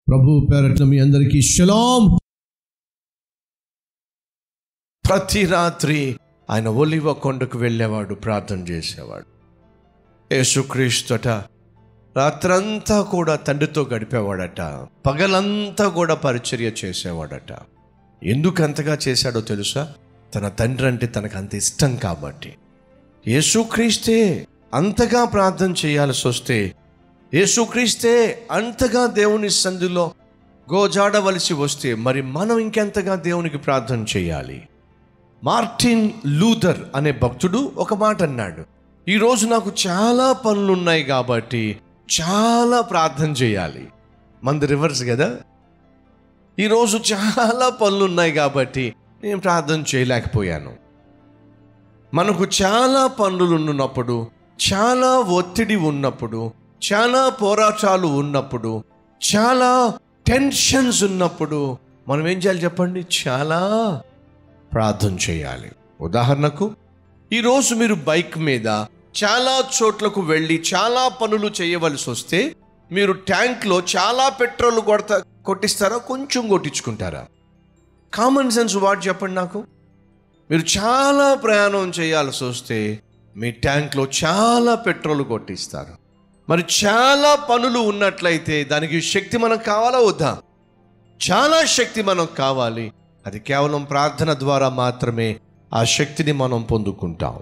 ప్రభు పేరట్ల మీ అందరికీ షలాం ప్రతి రాత్రి ఆయన ఒలివ కొండకు వెళ్ళేవాడు ప్రార్థన చేసేవాడు యేసుక్రీస్తుట రాత్రంతా కూడా తండ్రితో గడిపేవాడట పగలంతా కూడా పరిచర్య చేసేవాడట ఎందుకు అంతగా చేశాడో తెలుసా తన తండ్రి అంటే తనకు అంత ఇష్టం కాబట్టి యేసుక్రీస్తే అంతగా ప్రార్థన చేయాల్సి వస్తే యేసుక్రీస్తే అంతగా దేవుని సందులో గోజాడవలసి వస్తే మరి మనం ఇంకెంతగా దేవునికి ప్రార్థన చేయాలి మార్టిన్ లూథర్ అనే భక్తుడు ఒక మాట అన్నాడు ఈరోజు నాకు చాలా పనులు ఉన్నాయి కాబట్టి చాలా ప్రార్థన చేయాలి మంది రివర్స్ కదా ఈరోజు చాలా పనులు ఉన్నాయి కాబట్టి నేను ప్రార్థన చేయలేకపోయాను మనకు చాలా పనులు ఉన్నప్పుడు చాలా ఒత్తిడి ఉన్నప్పుడు చాలా పోరాటాలు ఉన్నప్పుడు చాలా టెన్షన్స్ ఉన్నప్పుడు మనం ఏం చేయాలి చెప్పండి చాలా ప్రార్థన చేయాలి ఉదాహరణకు ఈరోజు మీరు బైక్ మీద చాలా చోట్లకు వెళ్ళి చాలా పనులు చేయవలసి వస్తే మీరు ట్యాంక్లో చాలా పెట్రోల్ కొడతా కొట్టిస్తారా కొంచెం కొట్టించుకుంటారా కామన్ సెన్స్ వాడు చెప్పండి నాకు మీరు చాలా ప్రయాణం చేయాల్సి వస్తే మీ ట్యాంక్లో చాలా పెట్రోల్ కొట్టిస్తారు మరి చాలా పనులు ఉన్నట్లయితే దానికి శక్తి మనకు కావాలా వద్దా చాలా శక్తి మనకు కావాలి అది కేవలం ప్రార్థన ద్వారా మాత్రమే ఆ శక్తిని మనం పొందుకుంటాం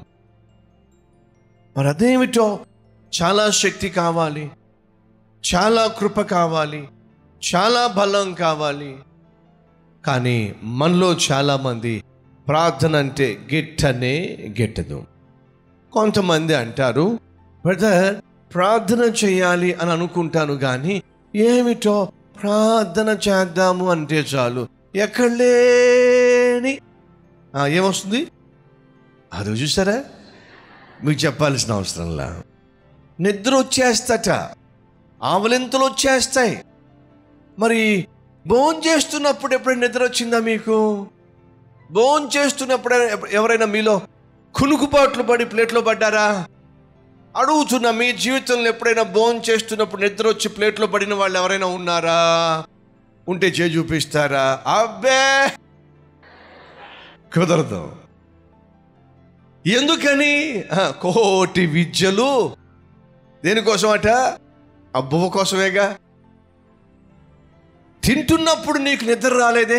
మరి అదేమిటో చాలా శక్తి కావాలి చాలా కృప కావాలి చాలా బలం కావాలి కానీ మనలో చాలామంది ప్రార్థన అంటే గిట్టనే గిట్టదు కొంతమంది అంటారు బ్రదర్ ప్రార్థన చేయాలి అని అనుకుంటాను కానీ ఏమిటో ప్రార్థన చేద్దాము అంటే చాలు ఎక్కడ లేని ఆ, ఏమొస్తుంది అది చూసారా మీకు చెప్పాల్సిన అవసరంలా నిద్ర వచ్చేస్తట ఆవలింతలు వచ్చేస్తాయి మరి భోజనం చేస్తున్నప్పుడు ఎప్పుడైనా నిద్ర వచ్చిందా మీకు భోజనం చేస్తున్నప్పుడు ఎవరైనా మీలో కునుకుపాట్లు పడి ప్లేట్లో పడ్డారా అడుగుతున్నా మీ జీవితంలో ఎప్పుడైనా భోజనం చేస్తున్నప్పుడు నిద్ర వచ్చి ప్లేట్లో పడిన వాళ్ళు ఎవరైనా ఉన్నారా ఉంటే చే చూపిస్తారా అబ్బే కుదరదు ఎందుకని ఆ, కోటి విద్యలు దేనికోసమట అబ్బువ కోసమేగా తింటున్నప్పుడు నీకు నిద్ర రాలేదే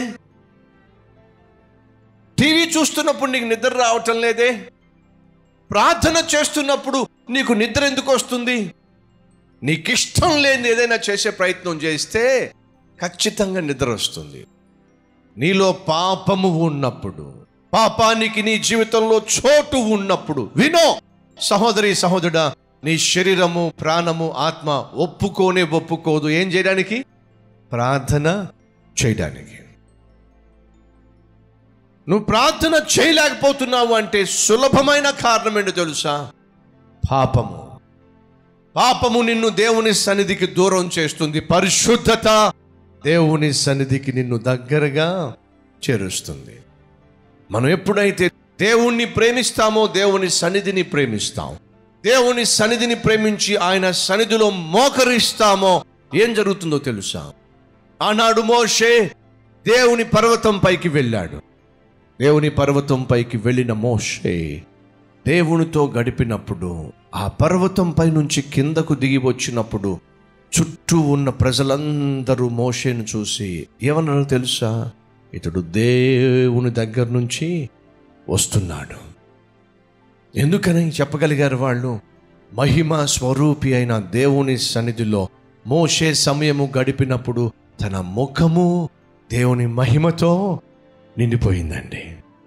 టీవీ చూస్తున్నప్పుడు నీకు నిద్ర రావటం లేదే ప్రార్థన చేస్తున్నప్పుడు నీకు నిద్ర ఎందుకు వస్తుంది నీకు ఇష్టం లేని ఏదైనా చేసే ప్రయత్నం చేస్తే ఖచ్చితంగా నిద్ర వస్తుంది నీలో పాపము ఉన్నప్పుడు పాపానికి నీ జీవితంలో చోటు ఉన్నప్పుడు వినో సహోదరి సహోదరుడా నీ శరీరము ప్రాణము ఆత్మ ఒప్పుకోనే ఒప్పుకోదు ఏం చేయడానికి ప్రార్థన చేయడానికి నువ్వు ప్రార్థన చేయలేకపోతున్నావు అంటే సులభమైన కారణం ఏంటో తెలుసా పాపము పాపము నిన్ను దేవుని సన్నిధికి దూరం చేస్తుంది పరిశుద్ధత దేవుని సన్నిధికి నిన్ను దగ్గరగా చేరుస్తుంది మనం ఎప్పుడైతే దేవుణ్ణి ప్రేమిస్తామో దేవుని సన్నిధిని ప్రేమిస్తాం దేవుని సన్నిధిని ప్రేమించి ఆయన సన్నిధిలో మోకరిస్తామో ఏం జరుగుతుందో తెలుసా ఆనాడు మోషే దేవుని పర్వతం పైకి వెళ్ళాడు దేవుని పర్వతం పైకి వెళ్ళిన మోషే దేవునితో గడిపినప్పుడు ఆ పర్వతం పై నుంచి కిందకు దిగి వచ్చినప్పుడు చుట్టూ ఉన్న ప్రజలందరూ మోషేను చూసి ఏమన్నారో తెలుసా ఇతడు దేవుని దగ్గర నుంచి వస్తున్నాడు ఎందుకని చెప్పగలిగారు వాళ్ళు మహిమ స్వరూపి అయిన దేవుని సన్నిధిలో మోషే సమయము గడిపినప్పుడు తన ముఖము దేవుని మహిమతో నిండిపోయిందండి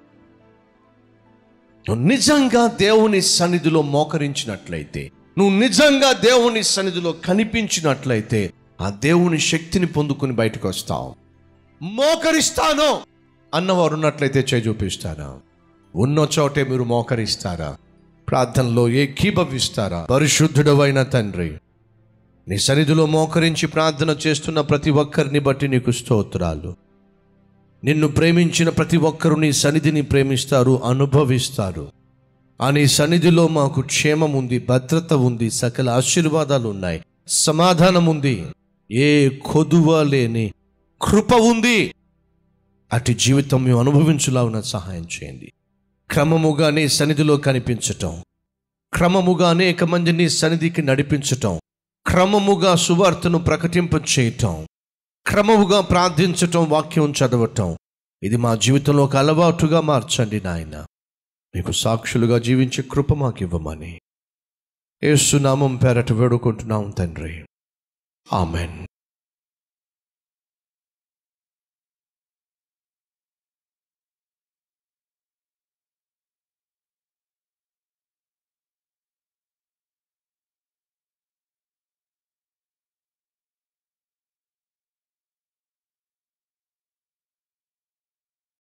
నువ్వు నిజంగా దేవుని సన్నిధిలో మోకరించినట్లయితే నువ్వు నిజంగా దేవుని సన్నిధిలో కనిపించినట్లయితే ఆ దేవుని శక్తిని పొందుకుని బయటకు వస్తావు మోకరిస్తాను అన్నవారు ఉన్నట్లయితే చేయి చూపిస్తారా ఉన్న చోటే మీరు మోకరిస్తారా ప్రార్థనలో ఏకీభవిస్తారా పరిశుద్ధుడవైన తండ్రి నీ సన్నిధిలో మోకరించి ప్రార్థన చేస్తున్న ప్రతి ఒక్కరిని బట్టి నీకు స్తోత్రాలు నిన్ను ప్రేమించిన ప్రతి ఒక్కరు నీ సన్నిధిని ప్రేమిస్తారు అనుభవిస్తారు ఆ నీ సన్నిధిలో మాకు క్షేమం ఉంది భద్రత ఉంది సకల ఆశీర్వాదాలు ఉన్నాయి సమాధానం ఉంది ఏ కొదువ లేని కృప ఉంది అటు జీవితం మేము అనుభవించులాగున సహాయం చేయండి క్రమముగా నీ సన్నిధిలో కనిపించటం క్రమముగా అనేక మందిని సన్నిధికి నడిపించటం క్రమముగా సువార్తను ప్రకటింప చేయటం క్రమముగా ప్రార్థించటం వాక్యం చదవటం ఇది మా జీవితంలో ఒక అలవాటుగా మార్చండి నాయన మీకు సాక్షులుగా జీవించే కృప మాకు ఇవ్వమని ఏసునామం పేరట వేడుకుంటున్నాం తండ్రి ఆమెన్